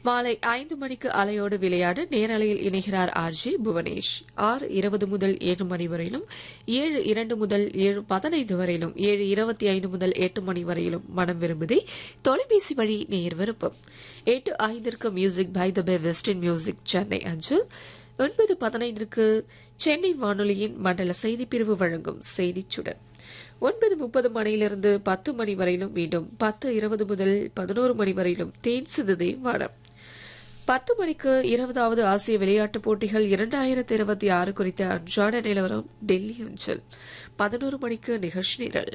மாலை ஐந்து மணிக்கு அலையோடு விளையாட நேரலையில் இணைகிறார் ஆர்ஜி புவனேஷ் ஆறு இருபது முதல் ஏழு மணி வரையிலும் ஏழு இரண்டு முதல் ஏழு பதினைந்து வரையிலும் ஏழு இருபத்தி ஐந்து முதல் எட்டு மணி வரையிலும் மனம் விரும்புதே தொலைபேசி வழி நேர் விருப்பம் எட்டு ஐந்திற்கு music by the bay western music Chennai அஞ்சு ஒன்பது பதினைந்திற்கு சென்னை வானொலியின் மண்டல செய்திப் பிரிவு வழங்கும் செய்திச் சுடர் ஒன்பது முப்பது மணியிலிருந்து பத்து மணி வரையிலும் மீண்டும் பத்து இருபது முதல் பதினோரு மணி வரையிலும் தேன் சிந்துதே வானம் பத்து மணிக்கு இருபதாவது ஆசிய விளையாட்டுப் போட்டிகள் இரண்டாயிரத்தி இருபத்தி ஆறு குறித்த அன்றாட நிலவரம் டெல்லி அஞ்சல் பதினோரு மணிக்கு நிகழ்ச்சி நிரல்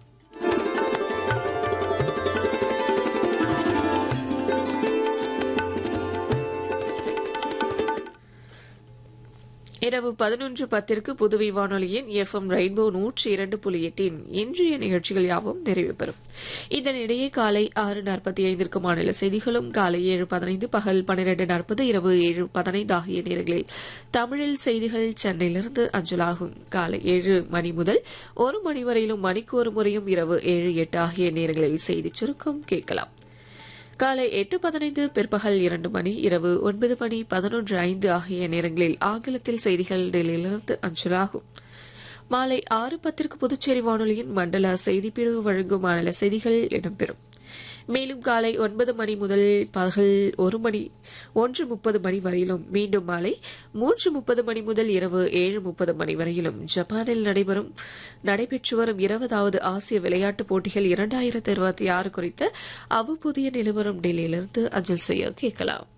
இரவு பதினொன்று பத்திற்கு புதுவை வானொலியின் எஃப் எம் ரெயின்போ நூற்றி இரண்டு புள்ளி எட்டின் இன்றைய நிகழ்ச்சிகள் யாவும் நிறைவு பெறும் இதனிடையே காலை ஆறு நாற்பத்தி ஐந்திற்கு மாநில செய்திகளும் காலை ஏழு பதினைந்து பகல் பன்னிரண்டு நாற்பது இரவு ஏழு பதினைந்து ஆகிய நேரங்களில் தமிழில் செய்திகள் சென்னையிலிருந்து அஞ்சலாகும் காலை ஏழு மணி முதல் ஒரு மணி வரையிலும் மணிக்கு ஒரு முறையும் இரவு ஏழு எட்டு ஆகிய நேரங்களில் செய்திச் சுருக்கம் கேட்கலாம் காலை எட்டு பதினைந்து பிற்பகல் இரண்டு மணி இரவு ஒன்பது மணி பதினொன்று ஐந்து ஆகிய நேரங்களில் ஆங்கிலத்தில் செய்திகள் டெல்லியிலிருந்து அஞ்சலாகும் மாலை ஆறு பத்திற்கு புதுச்சேரி வானொலியின் மண்டல செய்திப்பிரிவு வழங்கும் மாநில செய்திகள் இடம்பெறும் மேலும் காலை ஒன்பது மணி முதல் பகல் ஒரு மணி ஒன்று முப்பது மணி வரையிலும் மீண்டும் மாலை மூன்று முப்பது மணி முதல் இரவு ஏழு முப்பது மணி வரையிலும் ஜப்பானில் நடைபெறும் நடைபெற்று வரும் இருபதாவது ஆசிய விளையாட்டுப் போட்டிகள் இரண்டாயிரத்தி இருபத்தி ஆறு குறித்த அவ்வப்போதைய நிலவரம் டெல்லியிலிருந்து அஞ்சல் செய்ய கேட்கலாம்